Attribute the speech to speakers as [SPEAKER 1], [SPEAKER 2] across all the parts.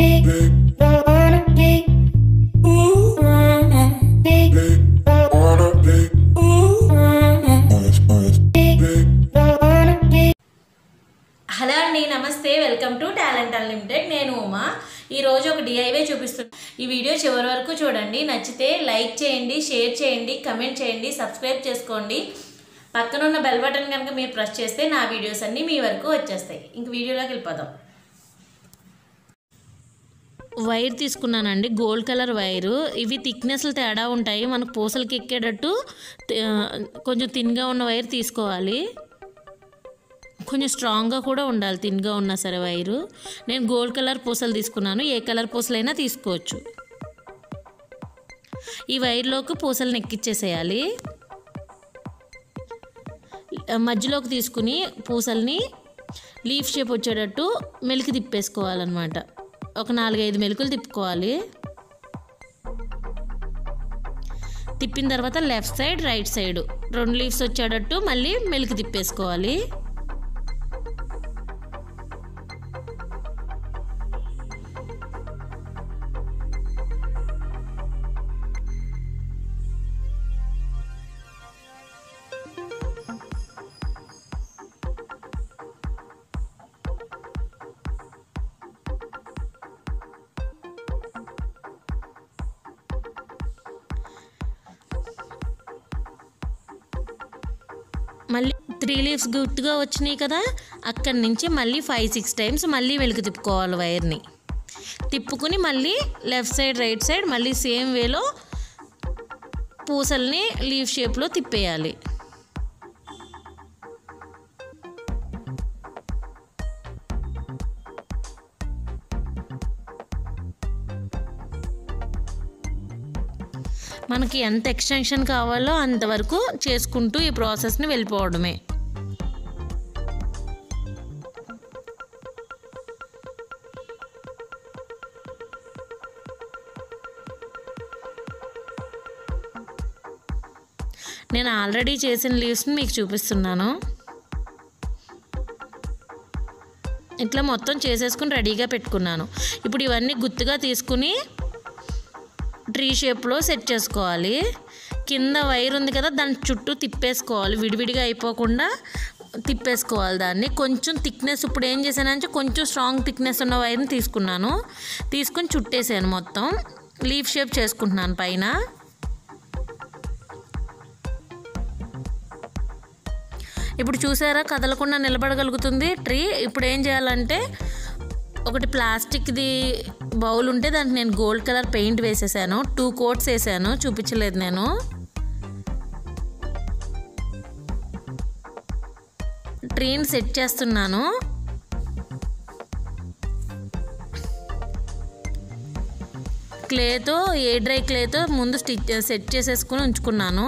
[SPEAKER 1] hello అండి నమస్తే welcome to talent unlimited నేను ఉమా ఈరోజు ఒక డిఐవే చూపిస్తున్నాను ఈ వీడియో చివరి వరకు చూడండి నచ్చితే లైక్ చేయండి షేర్ చేయండి కమెంట్ చేయండి సబ్స్క్రైబ్ చేసుకోండి పక్కన ఉన్న బెల్ బటన్ కనుక మీరు ప్రెస్ చేస్తే నా వీడియోస్ అన్నీ మీ వరకు వచ్చేస్తాయి ఇంక వీడియోలోకి వెళ్ళిపోదాం వైర్ తీసుకున్నానండి గోల్డ్ కలర్ వైరు ఇవి థిక్నెస్లు తేడా ఉంటాయి మనకు పూసలకి ఎక్కేటట్టు ఆ, కొంచెం థిన్గా ఉన్న వైర్ తీసుకోవాలి కొంచెం స్ట్రాంగ్గా కూడా ఉండాలి థిన్గా ఉన్నా సరే వైరు నేను గోల్డ్ కలర్ పూసలు తీసుకున్నాను ఏ కలర్ పూసలైనా తీసుకోవచ్చు ఈ వైర్లోకి పూసలను ఎక్కిచ్చేసేయాలి మధ్యలోకి తీసుకుని పూసల్ని లీఫ్ షేప్ వచ్చేటట్టు మెలికి తిప్పేసుకోవాలన్నమాట ఒక నాలుగైదు మెలుకులు తిప్పుకోవాలి తిప్పిన తర్వాత లెఫ్ట్ సైడ్ రైట్ సైడ్ రెండు లీవ్స్ వచ్చేటట్టు మళ్ళీ మెలికి తిప్పేసుకోవాలి మళ్ళీ త్రీ లీవ్స్ గుర్తుగా వచ్చినాయి కదా అక్కడి నుంచి మళ్ళీ ఫైవ్ సిక్స్ టైమ్స్ మళ్ళీ వెలుగు తిప్పుకోవాలి వైర్ని తిప్పుకుని మళ్ళీ లెఫ్ట్ సైడ్ రైట్ సైడ్ మళ్ళీ సేమ్ వేలో పూసల్ని లీవ్ షేప్లో తిప్పేయాలి మనకి ఎంత ఎక్స్టెన్షన్ కావాలో అంతవరకు చేసుకుంటూ ఈ ప్రాసెస్ని వెళ్ళిపోవడమే నేను ఆల్రెడీ చేసిన లీవ్స్ని మీకు చూపిస్తున్నాను ఇట్లా మొత్తం చేసేసుకుని రెడీగా పెట్టుకున్నాను ఇప్పుడు ఇవన్నీ గుత్తుగా తీసుకుని ట్రీ షేప్లో సెట్ చేసుకోవాలి కింద వైర్ ఉంది కదా దాని చుట్టూ తిప్పేసుకోవాలి విడివిడిగా అయిపోకుండా తిప్పేసుకోవాలి దాన్ని కొంచెం థిక్నెస్ ఇప్పుడు ఏం చేశానంటే కొంచెం స్ట్రాంగ్ థిక్నెస్ ఉన్న వైర్ని తీసుకున్నాను తీసుకుని చుట్టేసాను మొత్తం లీఫ్ షేప్ చేసుకుంటున్నాను పైన ఇప్పుడు చూసారా కదలకుండా నిలబడగలుగుతుంది ట్రీ ఇప్పుడు ఏం చేయాలంటే ఒకటి ప్లాస్టిక్ది బౌల్ ఉంటే దానికి నేను గోల్డ్ కలర్ పెయింట్ వేసేసాను టూ కోట్స్ వేసాను చూపించలేదు నేను ట్రీని సెట్ చేస్తున్నాను క్లేతో ఏ డ్రై క్లేతో ముందు స్టిచ్ సెట్ చేసేసుకుని ఉంచుకున్నాను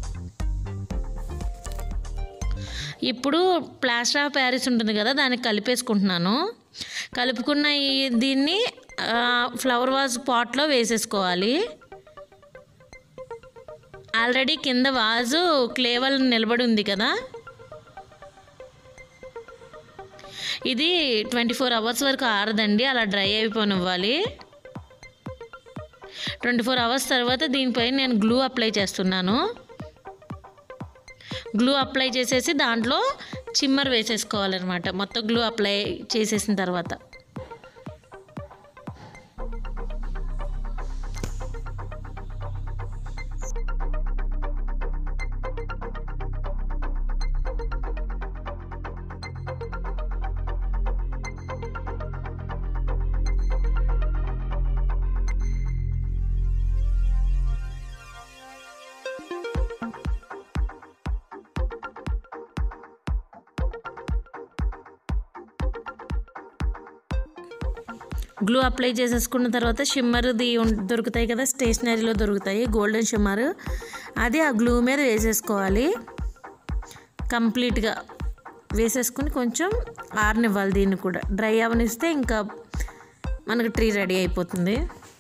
[SPEAKER 1] ఇప్పుడు ప్లాస్టర్ ఆఫ్ ప్యారిస్ ఉంటుంది కదా దానికి కలిపేసుకుంటున్నాను కలుపుకున్న ఈ దీన్ని ఆ, ఫ్లవర్ వాజ్ పాట్లో వేసేసుకోవాలి ఆల్రెడీ కింద వాజు క్లేవల్ నిలబడి ఉంది కదా ఇది ట్వంటీ ఫోర్ అవర్స్ వరకు ఆరదండి అలా డ్రై అయిపోనివ్వాలి ట్వంటీ ఫోర్ అవర్స్ తర్వాత దీనిపై నేను గ్లూ అప్లై చేస్తున్నాను గ్లూ అప్లై చేసేసి దాంట్లో చిమ్మర్ వేసేసుకోవాలన్నమాట మొత్తం గ్లూ అప్లై చేసేసిన తర్వాత గ్లూ అప్లై చేసేసుకున్న తర్వాత షిమ్మర్ది ఉం- దొరుకుతాయి కదా స్టేషనరీలో దొరుకుతాయి గోల్డెన్ షిమ్మర్ అది ఆ గ్లూ మీద వేసేసుకోవాలి కంప్లీట్గా వేసేసుకుని కొంచెం ఆరనివ్వాలి దీన్ని కూడా డ్రై అవనిస్తే ఇంకా మనకు ట్రీ రెడీ అయిపోతుంది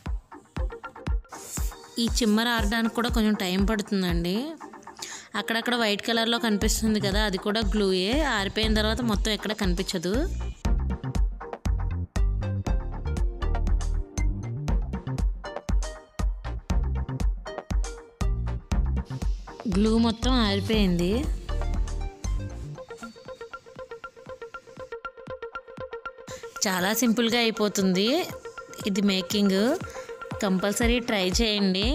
[SPEAKER 1] ఈ చిమ్మర్ ఆరడానికి కూడా కొంచెం టైం పడుతుందండి అక్కడక్కడ వైట్ కలర్లో కనిపిస్తుంది కదా అది కూడా గ్లూయే ఆరిపోయిన తర్వాత మొత్తం ఎక్కడ కనిపించదు గ్లూ మొత్తం ఆరిపోయింది చాలా సింపుల్గా అయిపోతుంది ఇది మేకింగ్ కంపల్సరీ ట్రై చేయండి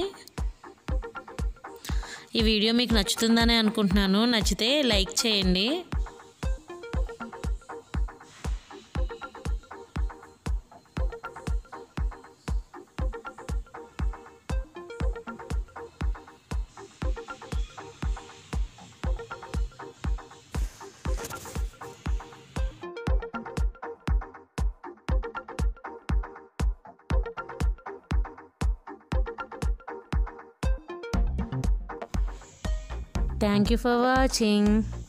[SPEAKER 1] ఈ వీడియో మీకు నచ్చుతుందని అనుకుంటున్నాను నచ్చితే లైక్ చేయండి థ్యాంక్ యూ ఫర్ వాచింగ్